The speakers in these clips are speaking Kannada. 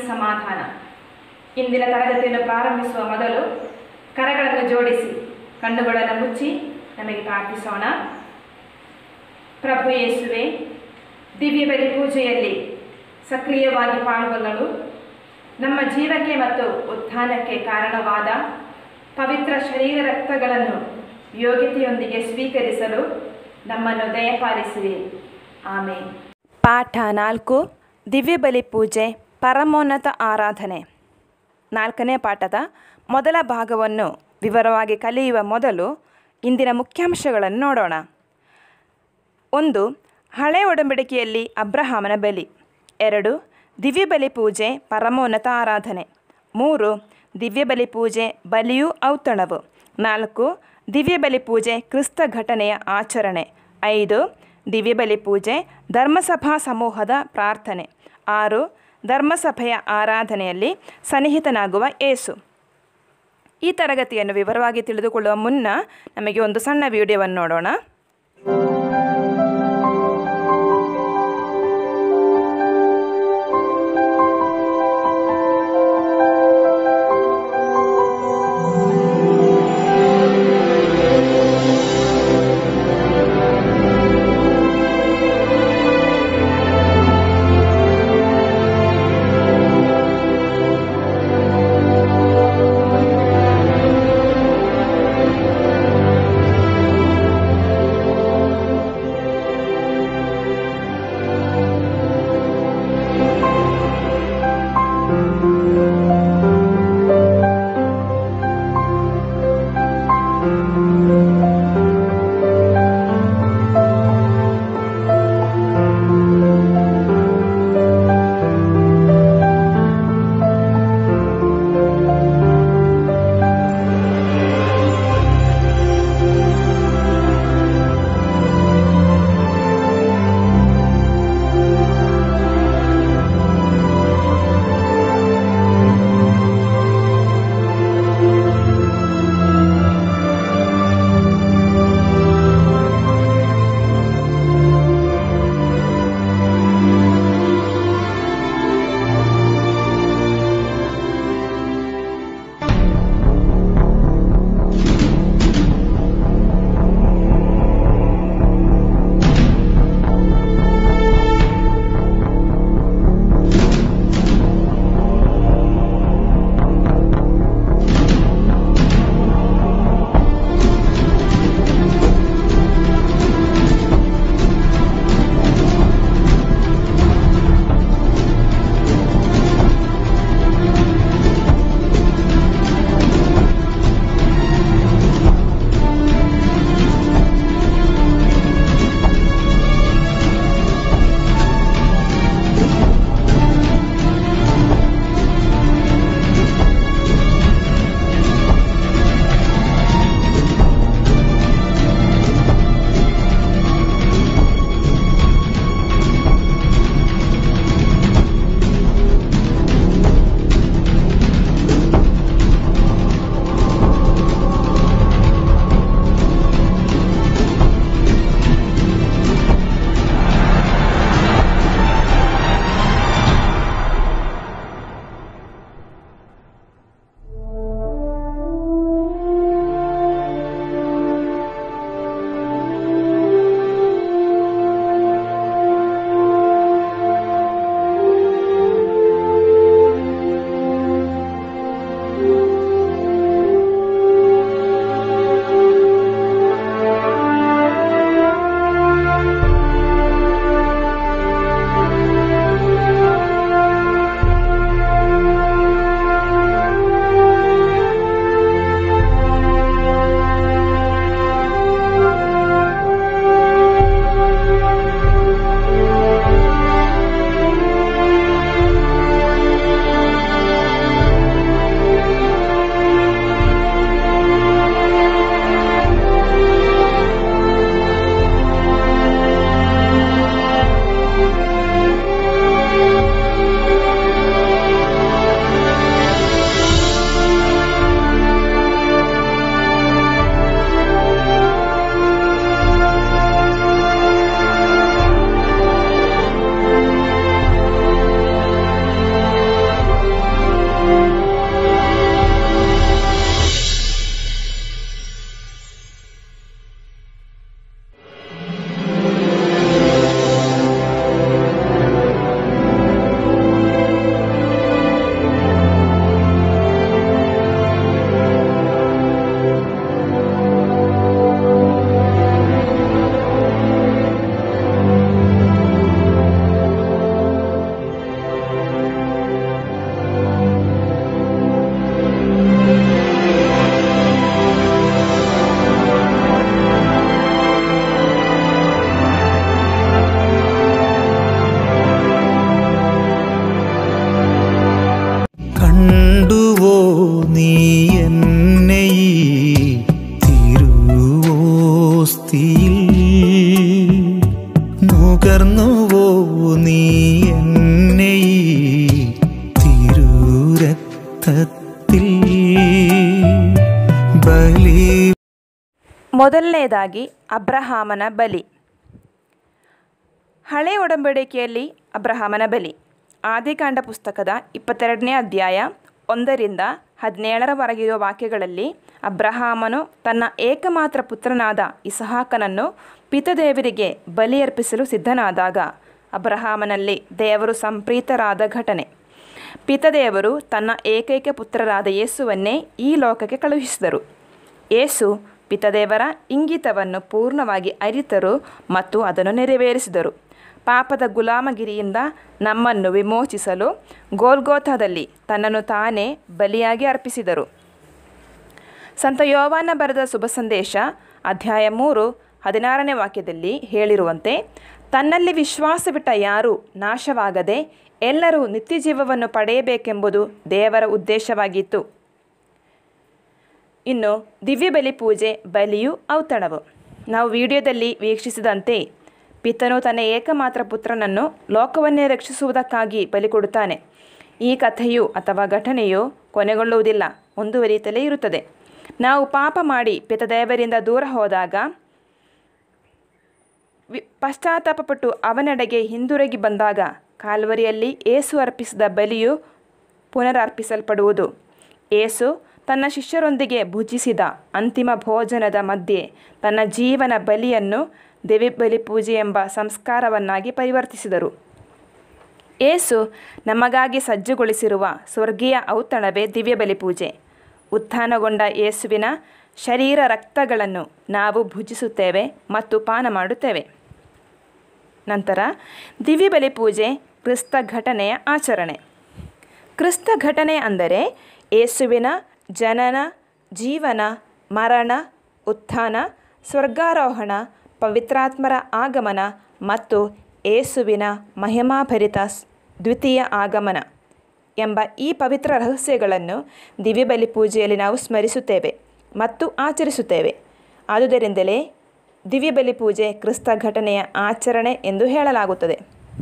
ಸಮಾಧಾನ ಇಂದಿನ ತರಗತಿಯನ್ನು ಪ್ರಾರಂಭಿಸುವ ಮೊದಲು ಕರಗಳನ್ನು ಜೋಡಿಸಿ ಕಣ್ಣುಗಳನ್ನು ಮುಚ್ಚಿ ನಮಗೆ ಪ್ರಾರ್ಥಿಸೋಣ ಪ್ರಭು ಯೇಸುವೆ ದಿವ್ಯ ಬಲಿ ಪೂಜೆಯಲ್ಲಿ ಸಕ್ರಿಯವಾಗಿ ಪಾಲ್ಗೊಳ್ಳಲು ನಮ್ಮ ಜೀವಕ್ಕೆ ಮತ್ತು ಉತ್ಥಾನಕ್ಕೆ ಕಾರಣವಾದ ಪವಿತ್ರ ಶರೀರ ರಕ್ತಗಳನ್ನು ಯೋಗ್ಯತೆಯೊಂದಿಗೆ ಸ್ವೀಕರಿಸಲು ನಮ್ಮನ್ನು ದಯಪಾಲಿಸಿರಿ ಆಮೇಲೆ ಪಾಠ ನಾಲ್ಕು ದಿವ್ಯ ಬಲಿ ಪೂಜೆ ಪರಮೋನ್ನತ ಆರಾಧನೆ ನಾಲ್ಕನೇ ಪಾಠದ ಮೊದಲ ಭಾಗವನ್ನು ವಿವರವಾಗಿ ಕಲಿಯುವ ಮೊದಲು ಇಂದಿನ ಮುಖ್ಯಾಂಶಗಳನ್ನು ನೋಡೋಣ ಒಂದು ಹಳೆ ಒಡಂಬಡಿಕೆಯಲ್ಲಿ ಅಬ್ರಹಾಮನ ಬಲಿ ಎರಡು ದಿವ್ಯ ಬಲಿ ಪೂಜೆ ಪರಮೋನ್ನತ ಆರಾಧನೆ ಮೂರು ದಿವ್ಯ ಬಲಿ ಪೂಜೆ ಬಲಿಯೂ ಔತಣವು ನಾಲ್ಕು ದಿವ್ಯ ಬಲಿ ಪೂಜೆ ಕ್ರಿಸ್ತ ಘಟನೆಯ ಆಚರಣೆ ಐದು ದಿವ್ಯ ಬಲಿ ಪೂಜೆ ಧರ್ಮಸಭಾ ಸಮೂಹದ ಪ್ರಾರ್ಥನೆ ಆರು ಧರ್ಮಸಭೆಯ ಆರಾಧನೆಯಲ್ಲಿ ಸನ್ನಿಹಿತನಾಗುವ ಏಸು ಈ ತರಗತಿಯನ್ನು ವಿವರವಾಗಿ ತಿಳಿದುಕೊಳ್ಳುವ ಮುನ್ನ ನಮಗೆ ಒಂದು ಸಣ್ಣ ವಿಡಿಯೋವನ್ನು ನೋಡೋಣ രക്തത്തിൽ ബലി ಮೊದಲನೆಯದಾಗಿ ಅಬ್ರಹಾಮನ ಬಲಿ ಹಳೆ ಒಡಂಬಡಿಕೆಯಲ್ಲಿ ಅಬ್ರಹಾಮನ ಬಲಿ ಆದಿಕಾಂಡ ಪುಸ್ತಕದ ಇಪ್ಪತ್ತೆರಡನೇ ಅಧ್ಯಾಯ ಒಂದರಿಂದ ಹದಿನೇಳರವರೆಗಿರುವ ವಾಕ್ಯಗಳಲ್ಲಿ ಅಬ್ರಹಾಮನು ತನ್ನ ಏಕಮಾತ್ರ ಪುತ್ರನಾದ ಇಸಹಾಕನನ್ನು ಪಿತದೇವರಿಗೆ ಬಲಿಯರ್ಪಿಸಲು ಸಿದ್ಧನಾದಾಗ ಅಬ್ರಹಾಮನಲ್ಲಿ ದೇವರು ಸಂಪ್ರೀತರಾದ ಘಟನೆ ಪಿತದೇವರು ತನ್ನ ಏಕೈಕ ಪುತ್ರರಾದ ಯೇಸುವನ್ನೇ ಈ ಲೋಕಕ್ಕೆ ಕಳುಹಿಸಿದರು ಯೇಸು ಪಿತದೇವರ ಇಂಗಿತವನ್ನು ಪೂರ್ಣವಾಗಿ ಅರಿತರು ಮತ್ತು ಅದನ್ನು ನೆರವೇರಿಸಿದರು ಪಾಪದ ಗುಲಾಮಗಿರಿಯಿಂದ ನಮ್ಮನ್ನು ವಿಮೋಚಿಸಲು ಗೋಲ್ಗೋಥಾದಲ್ಲಿ ತನ್ನನ್ನು ತಾನೇ ಬಲಿಯಾಗಿ ಅರ್ಪಿಸಿದರು ಸಂತ ಯೋವಾನ ಬರೆದ ಶುಭ ಸಂದೇಶ ಅಧ್ಯಾಯ ಮೂರು ಹದಿನಾರನೇ ವಾಕ್ಯದಲ್ಲಿ ಹೇಳಿರುವಂತೆ ತನ್ನಲ್ಲಿ ವಿಶ್ವಾಸವಿಟ್ಟ ಯಾರೂ ನಾಶವಾಗದೆ ಎಲ್ಲರೂ ನಿತ್ಯಜೀವವನ್ನು ಪಡೆಯಬೇಕೆಂಬುದು ದೇವರ ಉದ್ದೇಶವಾಗಿತ್ತು ಇನ್ನು ದಿವ್ಯ ಬಲಿ ಪೂಜೆ ಬಲಿಯು ಔತಣವು ನಾವು ವಿಡಿಯೋದಲ್ಲಿ ವೀಕ್ಷಿಸಿದಂತೆ ಪಿತನು ತನ್ನ ಏಕಮಾತ್ರ ಪುತ್ರನನ್ನು ಲೋಕವನ್ನೇ ರಕ್ಷಿಸುವುದಕ್ಕಾಗಿ ಬಲಿ ಕೊಡುತ್ತಾನೆ ಈ ಕಥೆಯು ಅಥವಾ ಘಟನೆಯು ಕೊನೆಗೊಳ್ಳುವುದಿಲ್ಲ ಮುಂದುವರಿಯುತ್ತಲೇ ಇರುತ್ತದೆ ನಾವು ಪಾಪ ಮಾಡಿ ಪಿತದೇವರಿಂದ ದೂರ ಹೋದಾಗ ವಿ ಪಶ್ಚಾತ್ತಾಪಪಟ್ಟು ಅವನೆಡೆಗೆ ಹಿಂದಿರುಗಿ ಬಂದಾಗ ಕಾಲ್ವರಿಯಲ್ಲಿ ಏಸು ಅರ್ಪಿಸಿದ ಬಲಿಯು ಪುನರರ್ಪಿಸಲ್ಪಡುವುದು ಏಸು ತನ್ನ ಶಿಷ್ಯರೊಂದಿಗೆ ಭುಜಿಸಿದ ಅಂತಿಮ ಭೋಜನದ ಮಧ್ಯೆ ತನ್ನ ಜೀವನ ಬಲಿಯನ್ನು ದೇವಿ ಬಲಿ ಪೂಜೆ ಎಂಬ ಸಂಸ್ಕಾರವನ್ನಾಗಿ ಪರಿವರ್ತಿಸಿದರು ಏಸು ನಮಗಾಗಿ ಸಜ್ಜುಗೊಳಿಸಿರುವ ಸ್ವರ್ಗೀಯ ಔತಣವೇ ದಿವ್ಯ ಬಲಿ ಪೂಜೆ ಉತ್ಥಾನಗೊಂಡ ಯೇಸುವಿನ ಶರೀರ ರಕ್ತಗಳನ್ನು ನಾವು ಭುಜಿಸುತ್ತೇವೆ ಮತ್ತು ಪಾನ ಮಾಡುತ್ತೇವೆ ನಂತರ ದಿವ್ಯ ಬಲಿ ಪೂಜೆ ಕ್ರಿಸ್ತ ಘಟನೆಯ ಆಚರಣೆ ಕ್ರಿಸ್ತ ಘಟನೆ ಅಂದರೆ ಯೇಸುವಿನ ಜನನ ಜೀವನ ಮರಣ ಉತ್ಥಾನ ಸ್ವರ್ಗಾರೋಹಣ ಪವಿತ್ರಾತ್ಮರ ಆಗಮನ ಮತ್ತು ಏಸುವಿನ ಮಹಿಮಾಭರಿತ ಸ್- ದ್ವಿತೀಯ ಆಗಮನ ಎಂಬ ಈ ಪವಿತ್ರ ರಹಸ್ಯಗಳನ್ನು ದಿವ್ಯಬಲಿ ಪೂಜೆಯಲ್ಲಿ ನಾವು ಸ್ಮರಿಸುತ್ತೇವೆ ಮತ್ತು ಆಚರಿಸುತ್ತೇವೆ ಆದುದರಿಂದಲೇ ದಿವ್ಯಬಲಿ ಪೂಜೆ ಕ್ರಿಸ್ತ ಘಟನೆಯ ಆಚರಣೆ ಎಂದು ಹೇಳಲಾಗುತ್ತದೆ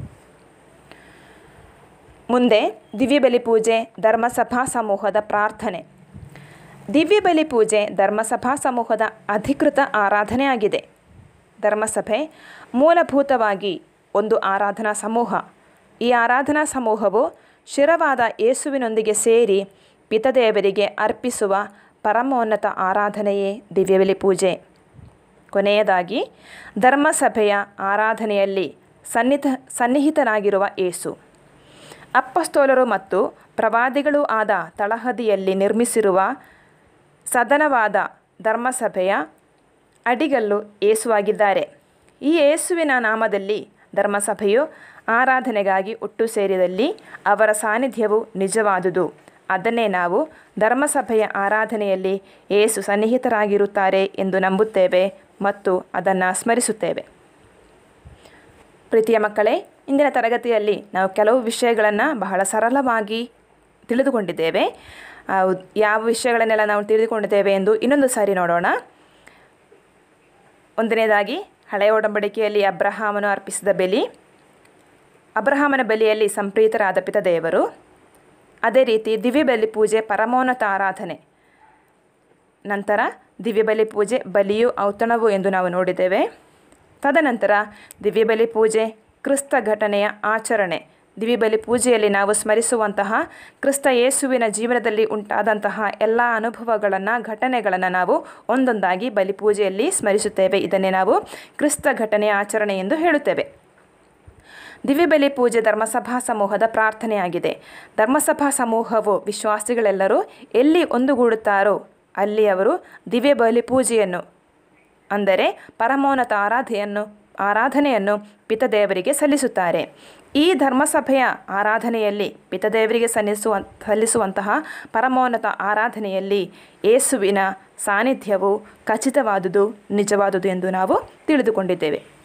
ಮುಂದೆ ದಿವ್ಯಬಲಿ ಪೂಜೆ ಧರ್ಮಸಭಾ ಸಮೂಹದ ಪ್ರಾರ್ಥನೆ ದಿವ್ಯಬಲಿ ಪೂಜೆ ಧರ್ಮಸಭಾ ಸಮೂಹದ ಅಧಿಕೃತ ಆರಾಧನೆಯಾಗಿದೆ ಧರ್ಮಸಭೆ ಮೂಲಭೂತವಾಗಿ ಒಂದು ಆರಾಧನಾ ಸಮೂಹ ಈ ಆರಾಧನಾ ಸಮೂಹವು ಶಿರವಾದ ಯೇಸುವಿನೊಂದಿಗೆ ಸೇರಿ ಪಿತದೇವರಿಗೆ ಅರ್ಪಿಸುವ ಪರಮೋನ್ನತ ಆರಾಧನೆಯೇ ದಿವ್ಯಬಲಿ ಪೂಜೆ ಕೊನೆಯದಾಗಿ ಧರ್ಮಸಭೆಯ ಆರಾಧನೆಯಲ್ಲಿ ಸನ್ನಿಧ ಸನ್ನಿಹಿತನಾಗಿರುವ ಏಸು ಅಪ್ಪಸ್ತೋಲರು ಮತ್ತು ಪ್ರವಾದಿಗಳೂ ಆದ ತಳಹದಿಯಲ್ಲಿ ನಿರ್ಮಿಸಿರುವ ಸದನವಾದ ಧರ್ಮಸಭೆಯ ಅಡಿಗಲ್ಲು ಏಸುವಾಗಿದ್ದಾರೆ ಈ ಏಸುವಿನ ನಾಮದಲ್ಲಿ ಧರ್ಮಸಭೆಯು ಆರಾಧನೆಗಾಗಿ ಒಟ್ಟು ಸೇರಿದಲ್ಲಿ ಅವರ ಸಾನ್ನಿಧ್ಯವು ನಿಜವಾದುದು ಅದನ್ನೇ ನಾವು ಧರ್ಮಸಭೆಯ ಆರಾಧನೆಯಲ್ಲಿ ಏಸು ಸನ್ನಿಹಿತರಾಗಿರುತ್ತಾರೆ ಎಂದು ನಂಬುತ್ತೇವೆ ಮತ್ತು ಅದನ್ನು ಸ್ಮರಿಸುತ್ತೇವೆ ಪ್ರೀತಿಯ ಮಕ್ಕಳೇ ಇಂದಿನ ತರಗತಿಯಲ್ಲಿ ನಾವು ಕೆಲವು ವಿಷಯಗಳನ್ನು ಬಹಳ ಸರಳವಾಗಿ ತಿಳಿದುಕೊಂಡಿದ್ದೇವೆ ಆ, ಯಾವ ವಿಷಯಗಳನ್ನೆಲ್ಲ ನಾವು ತಿಳಿದುಕೊಂಡಿದ್ದೇವೆ ಎಂದು ಇನ್ನೊಂದು ಸಾರಿ ನೋಡೋಣ ಒಂದನೇದಾಗಿ ಹಳೆಯ ಒಡಂಬಡಿಕೆಯಲ್ಲಿ ಅಬ್ರಹಾಮನು ಅರ್ಪಿಸಿದ ಬಲಿ ಅಬ್ರಹಾಮನ ಬಲಿಯಲ್ಲಿ ಸಂಪ್ರೀತರಾದ ಪಿತದೇವರು ಅದೇ ರೀತಿ ದಿವ್ಯ ಬಲಿ ಪೂಜೆ ಪರಮೋನ್ನತ ಆರಾಧನೆ ನಂತರ ದಿವ್ಯ ಬಲಿ ಪೂಜೆ ಬಲಿಯು ಔತಣವು ಎಂದು ನಾವು ನೋಡಿದ್ದೇವೆ ತದನಂತರ ದಿವ್ಯ ಬಲಿ ಪೂಜೆ ಕ್ರಿಸ್ತ ಘಟನೆಯ ಆಚರಣೆ ದಿವ್ಯ ಬಲಿ ಪೂಜೆಯಲ್ಲಿ ನಾವು ಸ್ಮರಿಸುವಂತಹ ಕ್ರಿಸ್ತ ಯೇಸುವಿನ ಜೀವನದಲ್ಲಿ ಉಂಟಾದಂತಹ ಎಲ್ಲ ಅನುಭವಗಳನ್ನು ಘಟನೆಗಳನ್ನು ನಾವು ಒಂದೊಂದಾಗಿ ಬಲಿ ಪೂಜೆಯಲ್ಲಿ ಸ್ಮರಿಸುತ್ತೇವೆ ಇದನ್ನೇ ನಾವು ಕ್ರಿಸ್ತ ಘಟನೆಯ ಆಚರಣೆ ಎಂದು ಹೇಳುತ್ತೇವೆ ದಿವ್ಯಬಲಿ ಪೂಜೆ ಧರ್ಮಸಭಾ ಸಮೂಹದ ಪ್ರಾರ್ಥನೆಯಾಗಿದೆ ಧರ್ಮಸಭಾ ಸಮೂಹವು ವಿಶ್ವಾಸಿಗಳೆಲ್ಲರೂ ಎಲ್ಲಿ ಒಂದುಗೂಡುತ್ತಾರೋ ಅಲ್ಲಿ ಅವರು ದಿವ್ಯ ಬಲಿ ಪೂಜೆಯನ್ನು ಅಂದರೆ ಪರಮೋನ್ನತ ಆರಾಧೆಯನ್ನು ಆರಾಧನೆಯನ್ನು ಪಿತದೇವರಿಗೆ ಸಲ್ಲಿಸುತ್ತಾರೆ ಈ ಧರ್ಮಸಭೆಯ ಆರಾಧನೆಯಲ್ಲಿ ಪಿತದೇವರಿಗೆ ಸಲ್ಲಿಸುವ ಸಲ್ಲಿಸುವಂತಹ ಪರಮೋನ್ನತ ಆರಾಧನೆಯಲ್ಲಿ ಯೇಸುವಿನ ಸಾನ್ನಿಧ್ಯವು ಖಚಿತವಾದುದು ನಿಜವಾದುದು ಎಂದು ನಾವು ತಿಳಿದುಕೊಂಡಿದ್ದೇವೆ